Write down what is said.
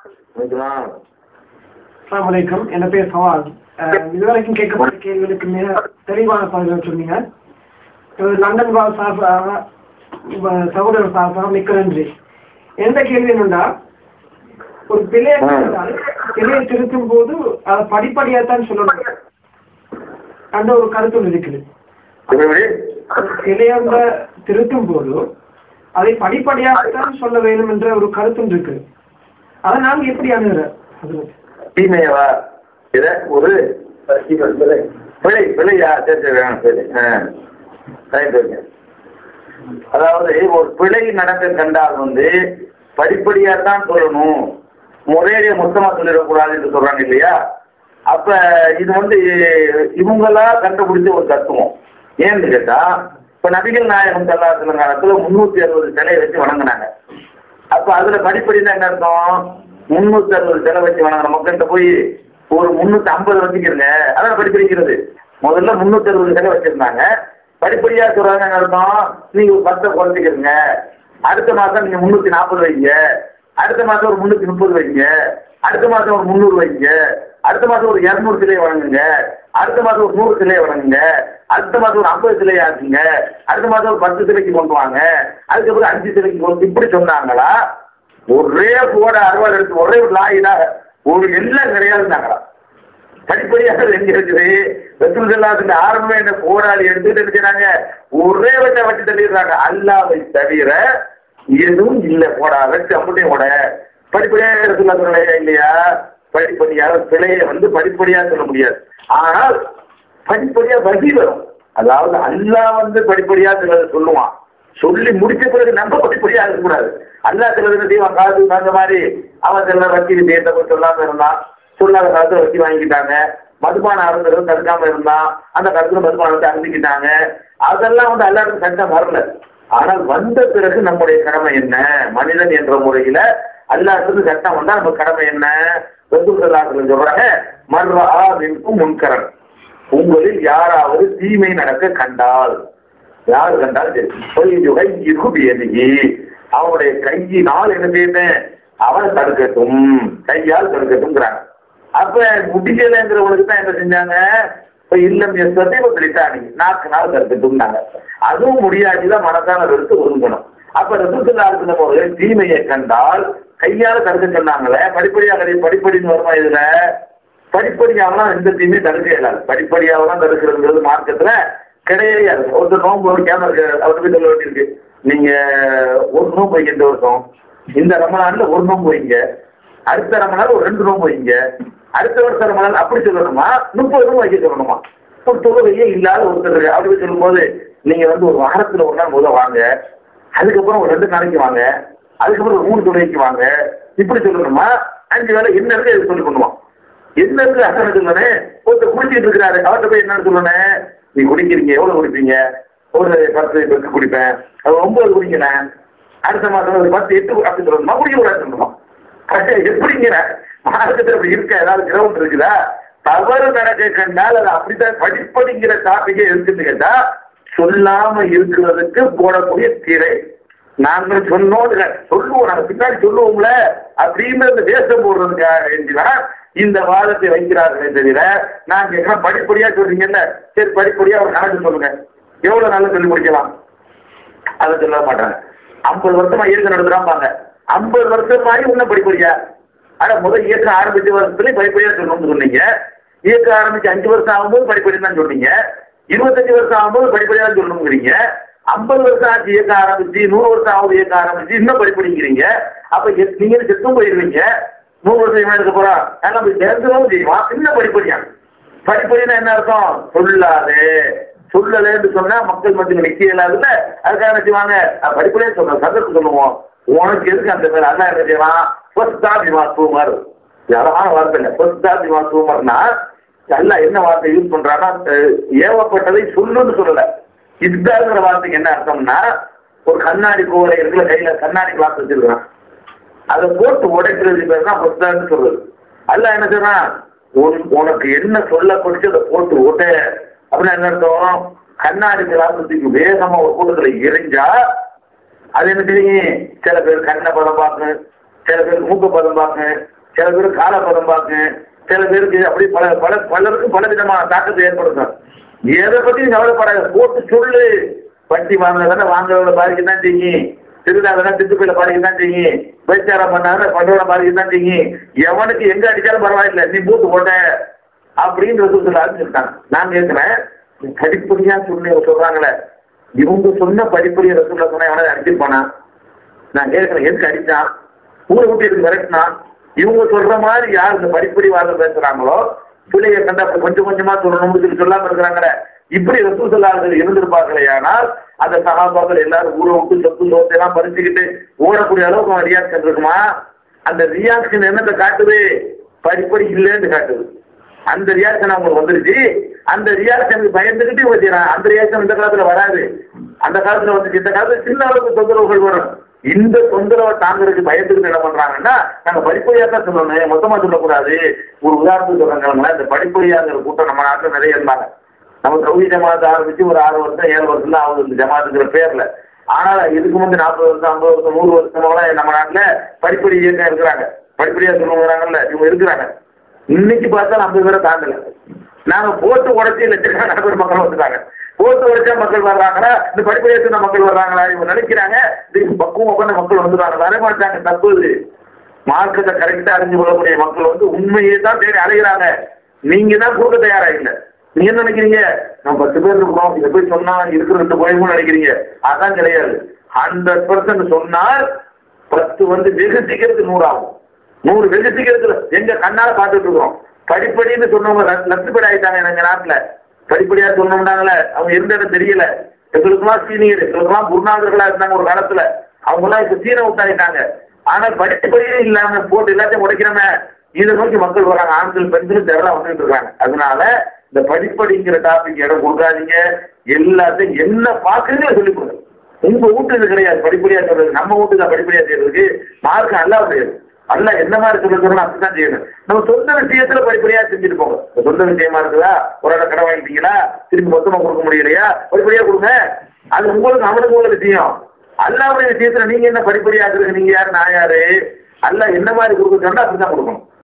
வைக்கலாம் அஸ்ஸலாமு அலைக்கும் என் பேர் ஃபவாத் அஹ் இதுவரைக்கும் கேட்கப்பட்ட கேள்விகளுக்கு மிக தெளிவான பதில்கள் சொன்னீங்க அஹ் லண்டன் வாழ் சார்பாக உங்க சகோதரர் சார்பாக மிக்க நன்றி எந்த கேள்வி என்னண்டா ஒரு பிள்ளையை கண்டால் பிள்ளையை திருத்தும் போது அதை படிப்படியாத்தான் சொல்லணும் அந்த ஒரு கருத்து ஒண்ணு இருக்குது எப்படி பிள்ளையங்க திருத்தும் போது அதை படிப்படியாகத்தான் சொல்ல வேண்டும் என்ற ஒரு கருத்து இருக்கு அதை நாங்க எப்படி அணுகிற அது தீமையவா இத ஒரு பிழை பிழையா சரி சரி வேணும் சரி ஆ. ரைட் ஓகே அதாவது ஒரு பிழை நடக்க கண்டால் வந்து படிப்படியா தான் சொல்லணும் முறையே மொத்தமா சொல்லிடக்கூடாது என்று சொல்றாங்க இல்லையா அப்ப இது வந்து இவங்களா கண்டுபிடிச்ச ஒரு தத்துவம் ஏன்னு கேட்டா இப்ப நபிகள் நாயகம் தல்லாத்துல காலத்துல முன்னூத்தி அறுபது சிலையை வச்சு வணங்குனாங்க அப்ப அதுல படிப்படினா என்ன அர்த்தம் முன்னூத்தி அறுபது சிலை வச்சு வணங்குற மக்கள்கிட்ட போய் ஒரு முன்னூத்தி ஐம்பது வச்சுக்கிறங்க அதான் படிப்படிக்கிறது முதல்ல முன்னூத்தி அறுபது சிலை வச்சிருந்தாங்க படிப்படியா சொல்றாங்க என்ன அர்த்தம் நீங்க ஒரு பத்தை குறைச்சிக்கிறங்க அடுத்த மாசம் நீங்க முன்னூத்தி நாற்பது வைங்க அடுத்த மாசம் ஒரு முன்னூத்தி முப்பது வைங்க அடுத்த மாசம் ஒரு முந்நூறு வைங்க அடுத்த மாசம் ஒரு இருநூறு சிலையை வழங்குங்க அடுத்த மாசம் ஒரு நூறு சிலையை வழங்குங்க அடுத்த மாசம் ஒரு ஐம்பது சிலையை ஆக்குங்க அடுத்த மாசம் ஒரு பத்து சிலைக்கு கொண்டு வாங்க அதுக்கப்புறம் அஞ்சு சிலைக்கு கொண்டு இப்படி சொன்னாங்களா ஒரே போட அறுவாள் எடுத்து ஒரே ஒரு லாயினா ஒரு எல்லாம் கிடையாதுன்னாங்களா படிப்படியாக எங்க இருக்குது ரசூல் ஸல்லல்லாஹு ஆரம்பமே என்ன போராளி எடுத்துட்டு இருக்கிறாங்க ஒரே வட்ட வட்டி தள்ளிடுறாங்க அல்லாவை தவிர எதுவும் இல்ல போடா வச்சு அம்புட்டையும் போட படிப்படியாக ரசூல்லா சொல்லலையா இல்லையா படிப்படியாக பிழையை வந்து படிப்படியா சொல்ல முடியாது ஆனால் படிப்படியா வகி வரும் அதாவது அல்லாஹ் வந்து படிப்படியா சிலது சொல்லுவான் சொல்லி முடிச்ச பிறகு நம்ம படிப்படியா இருக்கக்கூடாது அல்லாஹ் சிலது என்ன செய்வான் காலத்துக்கு தகுந்த மாதிரி அவன் சில வக்கி விஷயத்தை கொஞ்சம் சொல்லாம இருந்தான் சொல்லாத காலத்துல வட்டி வாங்கிட்டாங்க மதுபான அருந்தரும் தடுக்காம இருந்தான் அந்த காலத்துல மதுபானத்தை அருந்திக்கிட்டாங்க அதெல்லாம் வந்து எல்லாருக்கும் சட்டம் வரல ஆனால் வந்த பிறகு நம்முடைய கடமை என்ன மனிதன் என்ற முறையில அல்லாஹ்க்கு சட்டம் வந்தா நம்ம கடமை என்ன வெகுசலாசலம் சொல்றாங்க மர்ரா நிற்கும் முன்கரன் உங்களில் யாராவது தீமை நடக்க கண்டால் யார் கண்டால் சரி இருபி அவனுடைய கையினால் என்ன செய்யணும் அவனை தடுக்கட்டும் கையால் தடுக்கட்டும்ங்கிறாங்க அப்ப முடிக்கலைங்கிறவனுக்கு தான் என்ன செஞ்சாங்க இப்ப இல்லம் எஸ்வத்தை இப்ப பிரித்தானி நாக்கு நாள் தடுக்கட்டும்னாங்க அதுவும் முடியாதுதான் மனதான வெறுத்து ஒதுங்கணும் அப்ப ரசூத்துல்லாத்துல போது தீமையை கண்டால் கையால தடுக்க சொன்னாங்களே படிப்படியா கிடையாது படிப்படின்னு வருமா இதுல படிப்படியாவெல்லாம் எந்த தீமையும் தடுக்க இயலாது படிப்படியாவெல்லாம் தடுக்கிறதுங்கிறது மார்க்கத்துல கிடையாது ஒருத்தர் நோன்பு வைக்காம இருக்கு அவருக்கு போய் சொல்ல வேண்டியிருக்கு நீங்க ஒரு நோன்பு வைங்க இந்த வருஷம் இந்த ரமணான்ல ஒரு நோன்பு வைங்க அடுத்த ரமணால் ஒரு ரெண்டு நோன்பு வைங்க அடுத்த வருஷ ரமணால் அப்படி சொல்லணுமா முப்பது நோன்பு வைக்க சொல்லணுமா ஒரு தொழுகையே இல்லாத ஒருத்தர் இருக்கு. அப்படி போய் சொல்லும்போது நீங்க வந்து ஒரு வாரத்துல ஒரு நாள் முதல்ல வாங்க அதுக்கப்புறம் ஒரு ரெண்டு நாளைக்கு வாங்க அதுக்கப்புறம் ஒரு மூணு தொழுகைக்கு வாங்க இப்படி சொல்லணுமா அஞ்சு வேலை என்ன இருக்கு எது சொல்லி பண்ணுவான் என்ன இருக்கு அசன சொல்லனே ஒருத்தர் குடிச்சிட்டு இருக்கிறாரு அவர்கிட்ட போய் என்னன்னு சொல்லணும் நீ குடிக்கிறீங்க எவ்வளவு குடிப்பீங்க ஒரு பத்து பெருக்கு குடிப்பேன் அது ஒன்பது குடிக்கிறேன் அடுத்த மாசம் ஒரு பத்து எட்டு அப்படி சொல்லணுமா குடிக்க கூடாது சொல்லணுமா அது எப்படிங்கிற மார்க்கத்தில் அப்படி இருக்க ஏதாவது கிரவுண்ட் இருக்குதா தவறு நடக்க கண்டால் அது அப்படித்தான் படிப்படிங்கிற டாபிக்கே இருக்குன்னு கேட்டா சொல்லாம இருக்கிறதுக்கு போடக்கூடிய திரை நாங்கள் சொன்னோம் சொல்லுவோம் நாங்க பின்னாடி சொல்லுவோம்ல அப்படின்னு அந்த வேஷம் போடுறதுக்காக வேண்டினா இந்த வாதத்தை வைக்கிறார்களே தவிர நான் கேட்கிறேன் படிப்படியா சொல்றீங்கல்ல சரி படிப்படியா ஒரு கணக்கு சொல்லுங்க எவ்வளவு நாள்ல சொல்லி முடிக்கலாம் அதை சொல்ல மாட்டாங்க ஐம்பது வருஷமா இயக்கம் நடத்துறாங்க ஐம்பது வருஷமாயி இன்னும் படிப்படியா ஆனா முதல் இயக்கம் ஆரம்பிச்ச வருஷத்துல படிப்படியா சொல்லணும்னு சொன்னீங்க இயக்கம் ஆரம்பிச்சு அஞ்சு வருஷம் ஆகும்போது படிப்படி தான் சொன்னீங்க இருபத்தஞ்சு வருஷம் ஆகும்போது படிப்படியா தான் சொல்லணுங்கிறீங்க ஐம்பது வருஷம் ஆச்சு இயக்கம் ஆரம்பிச்சு நூறு வருஷம் ஆகுது இயக்கம் ஆரம்பிச்சு இன்னும் படிப்படிங்கிறீங்க அப்ப எத்- நீங்க செத்தும் போயிருவீங்க நூறு வருஷம் இவன் இருக்க போறான் ஆனா போய் சேர்ந்துவும் செய்வான் இன்னும் படிப்படியா படிப்படினா என்ன அர்த்தம் சொல்லாது சொல்லலன்னு சொன்னா மக்கள் மத்தியில் நிக்க இயலாதுல்ல அதுக்காக என்ன செய்வாங்க அஹ் படிப்படியா சொல்றோம் சந்தர்ப்பம் சொல்லுவோம் உனக்கு எதுக்கு அந்த பேர் அல்ல என்ன செய்வான் ஃபர்ஸ்டா பிமா தூமர் அழகான வார்த்தை இல்ல ஃபர்ஸ்டா பிமா தூமர்னா எல்லாம் என்ன வார்த்தை யூஸ் பண்றான்னா அஹ் ஏவப்பட்டதை சொல்லுன்னு சொல்லல இதுதாங்கிற வார்த்தைக்கு என்ன அர்த்தம்னா ஒரு கண்ணாடி கோவலை இருக்குல்ல கையில கண்ணாடி கிளாஸ் வச்சிருக்கான் அதை போட்டு உடைக்கிறது பேர் தான் ஃபர்ஸ்டான்னு சொல்றது அல்ல என்ன சொல்றான் உன்- உனக்கு என்ன சொல்ல கொடுத்து அதை போட்டு ஓட்ட அப்படின்னு என்ன அர்த்தம் கண்ணாடி கிளாசத்துக்கு வேகமா ஒரு கூட்டத்துல எரிஞ்சா அது என்ன தெரியும் சில பேர் கண்ணை பதம் பார்க்கும் சில பேர் மூக்க பதம் பார்க்கும் சில பேருக்கு காலப்பதம் பார்க்கும் சில பேருக்கு அப்படி பல பல பலருக்கு பல விதமான தாக்கத்தை ஏற்படுத்தும் எதை பத்தியும் கவலைப்படாத போட்டு சொல்லு வட்டி வாங்கினதானே வாங்குறவங்கள பாதிக்க தான் செய்யும் திருடாதான் திட்டுப்பையில பாதிக்க தான் செய்யும் பேச்சாரம் பண்ணாத பண்றவன பாதிக்க தான் செய்யும் எவனுக்கு எங்க அடிச்சாலும் பரவாயில்ல நீ பூத்து போட்ட அப்படின்னு ரசூல் ஆரம்பிச்சிருக்காங்க நான் கேட்கிறேன் படிப்படியா சொல்லி சொல்றாங்களே இவங்க சொன்ன படிப்படியா ரசூல்ல சொன்ன எவனை அடிச்சிருப்பானா நான் கேட்கிறேன் எதுக்கு அடிச்சான் ஊரை விட்டு எதுக்கு மிரட்டினான் இவங்க சொல்ற மாதிரி யார் இந்த படிப்படி வாதம் பேசுறாங்களோ பிள்ளைய கண்டா அப்படி கொஞ்சம் கொஞ்சமா சொல்லணும்னு சொல்லி சொல்லாம இருக்கிறாங்களே இப்படி ரசூல் சொல்லார்கள் இருந்திருப்பார்களே ஆனால் அந்த சகாபாக்கள் எல்லாரும் ஊரை விட்டு சொத்து சோத்தை எல்லாம் பறிச்சுக்கிட்டு ஓடக்கூடிய அளவுக்கு ரியாக்ஷன் இருக்குமா அந்த ரியாக்ஷன் என்னத்தை காட்டுது படிப்படி இல்லைன்னு காட்டுது அந்த ரியாக்ஷன் அவங்களுக்கு வந்துருச்சு அந்த ரியாக்ஷனுக்கு பயந்துகிட்டு இவங்க செய்யறாங்க அந்த ரியாக்ஷன் இந்த காலத்துல வராது அந்த காலத்துல வந்து இந்த காலத்துல சின்ன அளவுக்கு தொந்தரவுகள் வரும் இந்த தொந்தரவை தாங்கிறதுக்கு பயந்துக்கிட்டு என்ன பண்றாங்கன்னா நாங்க படிப்படியா தான் சொல்லணும் மொத்தமா சொல்லக்கூடாது ஒரு உதாரணத்துக்கு சொல்றாங்க இந்த படிப்படியாங்கிற கூட்டம் நம்ம நாட்டுல நிறைய இருந்தாங்க நம்ம சௌகி ஜமாத் ஆரம்பிச்சு ஒரு ஆறு வருஷம் ஏழு வருஷம் தான் ஆகுது இந்த ஜமாத்துங்கிற பேர்ல ஆனா இதுக்கு முந்தைய நாற்பது வருஷம் ஐம்பது வருஷம் நூறு வருஷமெல்லாம் நம்ம நாட்டுல படிப்படி இயக்கம் இருக்கிறாங்க படிப்படியா சொல்லுங்கிறாங்கல்ல இவங்க இருக்கிறாங்க இன்னைக்கு பார்த்தா ஐம்பது பேரை தாண்டல நாங்க போட்டு உடச்சி லட்சக்கணக்கான பேர் மக்கள் வந்துட்டாங்க போட்டு உடைச்சா மக்கள் வர்றாங்களா இந்த படிப்படியா சொன்ன மக்கள் வர்றாங்களா இவங்க நினைக்கிறாங்க இது பக்குவம் பண்ண மக்கள் வந்துடுறாங்க வர மாட்டாங்க தப்பு இது மார்க்கத்தை கரெக்டா அறிஞ்சு கொள்ளக்கூடிய மக்கள் வந்து உண்மையை தான் தேடி அலைகிறாங்க நீங்க தான் கொடுக்க தயாரா இல்ல நீங்க என்ன நினைக்கிறீங்க நம்ம பத்து பேர் இருக்கோம் இதை போய் சொன்னா இருக்கிற ரெண்டு போயிருமோ நினைக்கிறீங்க அதான் கிடையாது ஹண்ட்ரட் பர்சன்ட் சொன்னால் பத்து வந்து வெகு சீக்கிரத்துக்கு நூறு ஆகும் நூறு வெகு சீக்கிரத்துல எங்க கண்ணால பாத்துட்டு இருக்கோம் படிப்படின்னு சொன்னவங்க லட்ச- லட்சப்படி ஆயிட்டாங்க எங்க நாட்டுல படிப்படியா சொன்னோம்னாங்களே அவங்க இருந்த இடம் தெரியல எங்களுக்குலாம் சீனியர் எங்களுக்குலாம் குருநாதர்களா இருந்தாங்க ஒரு காலத்துல அவங்க எல்லாம் இப்ப சீன விட்டாயிட்டாங்க ஆனால் படிப்படியே இல்லாம போட்டு எல்லாத்தையும் உடைக்கிறோமே இதை நோக்கி மக்கள் வராங்க ஆண்கள் பெண்கள் தேவை வந்துட்டு இருக்காங்க அதனால இந்த படிப்படிங்கிற டாபிக் இடம் கொடுக்காதீங்க எல்லாத்தையும் என்ன பாக்குறீங்க சொல்லி கொடுங்க உங்க வீட்டு இது கிடையாது படிப்படியா சொல்றது நம்ம வீட்டு தான் படிப்படியா செய்யறதுக்கு மார்க்கம் அல்ல கிடையாது அல்ல என்ன மாதிரி சொல்ல சொல்லணும் அப்படிதான் செய்யணும் நம்ம சொந்த விஷயத்துல படிப்படியா செஞ்சுட்டு போங்க இப்ப சொந்த விஷயமா இருக்குதா ஒரு இடம் கடை வாங்கிட்டீங்களா திரும்பி மொத்தமா கொடுக்க முடியலையா படிப்படியா கொடுங்க அது உங்களுக்கு அவனுக்கு உள்ள விஷயம் அல்லாவுடைய விஷயத்துல நீங்க என்ன படிப்படியா இருக்கு நீங்க யாரு நான் யாரு அல்ல என்ன மாதிரி கொடுக்க சொன்னா அப்படிதான் கொடுக்கணும்